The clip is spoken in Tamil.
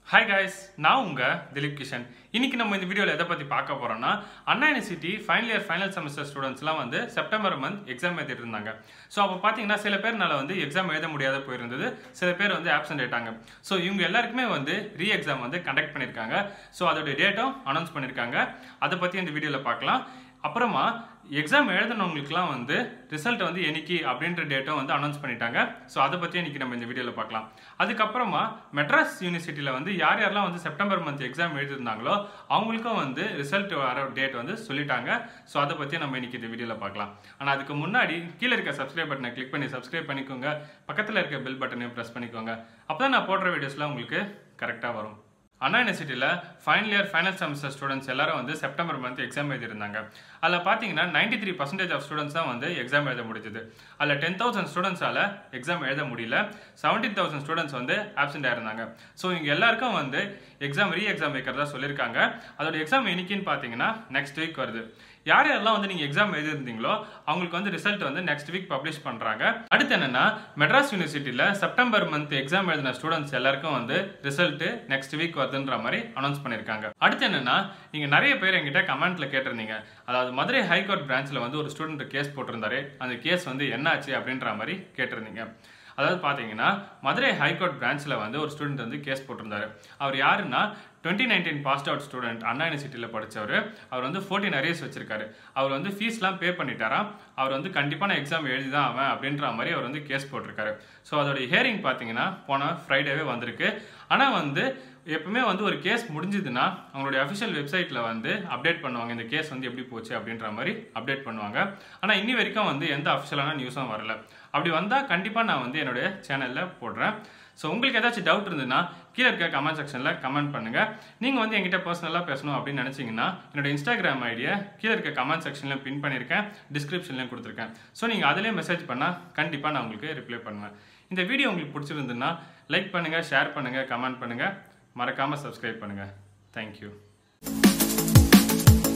ஹாய் guys நான் உங்க திலீப் கிஷன் இன்னைக்கு நம்ம இந்த வீடியோவில் எதை பற்றி பார்க்க போறோம்னா Anna university final year final semester ஸ்டூடெண்ட்ஸ்லாம் வந்து செப்டம்பர் மந்த் எக்ஸாம் எழுதிட்டு இருந்தாங்க ஸோ அப்போ பார்த்தீங்கன்னா சில பேர்னால வந்து எக்ஸாம் எழுத முடியாத போயிருந்தது சில பேர் வந்து ஆப்சென்ட் ஆயிட்டாங்க ஸோ இவங்க எல்லாருக்குமே வந்து ரீ எக்ஸாம் வந்து கண்டக்ட் பண்ணியிருக்காங்க ஸோ அதோட டேட்டும் அனௌன்ஸ் பண்ணியிருக்காங்க அதை பற்றி இந்த வீடியோவில் பார்க்கலாம் அப்புறமா எக்ஸாம் எழுதினவங்களுக்குலாம் வந்து ரிசல்ட் வந்து என்னைக்கு அப்படின்ற டேட்டும் வந்து அனௌன்ஸ் பண்ணிட்டாங்க ஸோ அதை பற்றி இன்னைக்கு நம்ம இந்த வீடியோவில் பார்க்கலாம் அதுக்கப்புறமா மெட்ராஸ் யூனிவர்சிட்டியில் வந்து யார் யாரெல்லாம் வந்து செப்டம்பர் மந்த் எக்ஸாம் எழுதிருந்தாங்களோ அவங்களுக்கும் வந்து ரிசல்ட் வர டேட் வந்து சொல்லிட்டாங்க ஸோ அதை பற்றி நம்ம இன்னைக்கு இந்த வீடியோவில் பார்க்கலாம் ஆனால் அதுக்கு முன்னாடி கீழே இருக்க சப்ஸ்கிரைப் பட்டனை கிளிக் பண்ணி சப்ஸ்கிரைப் பண்ணிக்கோங்க பக்கத்தில் இருக்க பெல் பட்டனையும் ப்ரெஸ் பண்ணிக்கோங்க அப்போ தான் நான் போடுற வீடியோஸ்லாம் உங்களுக்கு கரெக்டாக வரும் அண்ணா யூனிவர்சிட்டியில் final year final semester students எல்லாரும் வந்து செப்டம்பர் மந்த் எக்ஸாம் எழுதிருந்தாங்க அதில் பார்த்தீங்கன்னா ninety three percentage of students தான் வந்து எக்ஸாம் எழுத முடிஞ்சது அதில் டென் தௌசண்ட் ஸ்டூடெண்ட்ஸால் எக்ஸாம் எழுத முடியல செவன்டீன் தௌசண்ட் ஸ்டூடெண்ட்ஸ் வந்து ஆப்சென்ட் ஆயிருந்தாங்க ஸோ இங்கே எல்லாருக்கும் வந்து எக்ஸாம் ரீ எக்ஸாம் வைக்கிறதா சொல்லியிருக்காங்க அதோட எக்ஸாம் என்னைக்குன்னு பார்த்தீங்கன்னா நெக்ஸ்ட் வீக் வருது யார் யாரெல்லாம் வந்து நீங்கள் எக்ஸாம் எழுதிருந்தீங்களோ அவங்களுக்கு வந்து ரிசல்ட் வந்து நெக்ஸ்ட் வீக் பப்ளிஷ் பண்ணுறாங்க அடுத்து என்னன்னா மெட்ராஸ் யூனிவர்சிட்டியில் செப்டம்பர் மந்த் எக்ஸாம் எழுதின ஸ்டூடெண்ட்ஸ் எல்லாருக்கும் வந்து ரிசல்ட் நெக்ஸ்ட் வீக் வருதுன்ற மாதிரி அனௌன்ஸ் பண்ணியிருக்காங்க அடுத்து என்னன்னா நீங்கள் நிறைய பேர் என்கிட்ட கமெண்ட்ல கேட்டிருந்தீங்க அதாவது மதுரை ஹைகோர்ட் பிரான்ச்சில் வந்து ஒரு ஸ்டூடெண்ட் கேஸ் போட்டிருந்தாரு அந்த கேஸ் வந்து என்னாச்சு அப்படின்ற மாதிரி கேட்டிருந்தீங்க அதாவது பார்த்தீங்கன்னா மதுரை ஹைகோர்ட் பிரான்ச்சில் வந்து ஒரு ஸ்டூடெண்ட் வந்து கேஸ் போட்டிருந்தாரு அவர் யாருன்னா twenty nineteen passed out student Anna யூனிவர்சிட்டியில் படித்தவர் அவர் வந்து ஃபோர்டீன் அரியர்ஸ் வச்சிருக்காரு அவர் வந்து ஃபீஸ்லாம் பே பண்ணிட்டாராம் அவர் வந்து கண்டிப்பான எக்ஸாம் எழுதி தான் அவன் அப்படின்ற மாதிரி அவர் வந்து கேஸ் போட்டிருக்காரு ஸோ அதோட ஹியரிங் பார்த்தீங்கன்னா போன ஃப்ரைடேவே வந்திருக்கு ஆனால் வந்து எப்பவுமே வந்து ஒரு கேஸ் முடிஞ்சதுன்னா அவங்களுடைய அஃபிஷியல் வெப்சைட்டில் வந்து அப்டேட் பண்ணுவாங்க இந்த கேஸ் வந்து எப்படி போச்சு அப்படின்ற மாதிரி அப்டேட் பண்ணுவாங்க ஆனால் இன்னி வரைக்கும் வந்து எந்த அஃபிஷியலான நியூஸும் வரல அப்படி வந்தால் கண்டிப்பாக நான் வந்து என்னுடைய சேனலில் போடுறேன் ஸோ உங்களுக்கு ஏதாச்சும் டவுட் இருந்ததுன்னா கீழே இருக்க கமெண்ட் செக்ஷனில் கமெண்ட் பண்ணுங்கள் நீங்கள் வந்து என்கிட்ட பர்சனலாக பேசணும் அப்படின்னு நினச்சிங்கன்னா என்னோட இன்ஸ்டாகிராம் ஐடியை கீழே இருக்க கமெண்ட் செக்ஷனில் பின் பண்ணியிருக்கேன் டிஸ்கிரிப்ஷன்லையும் கொடுத்துருக்கேன் ஸோ நீங்கள் அதிலே மெசேஜ் பண்ணால் கண்டிப்பாக நான் உங்களுக்கு ரிப்ளை பண்ணுவேன் இந்த வீடியோ உங்களுக்கு பிடிச்சிருந்துன்னா லைக் பண்ணுங்கள் ஷேர் பண்ணுங்கள் கமெண்ட் பண்ணுங்கள் மறக்காமல் சப்ஸ்கிரைப் பண்ணுங்கள் தேங்க்யூ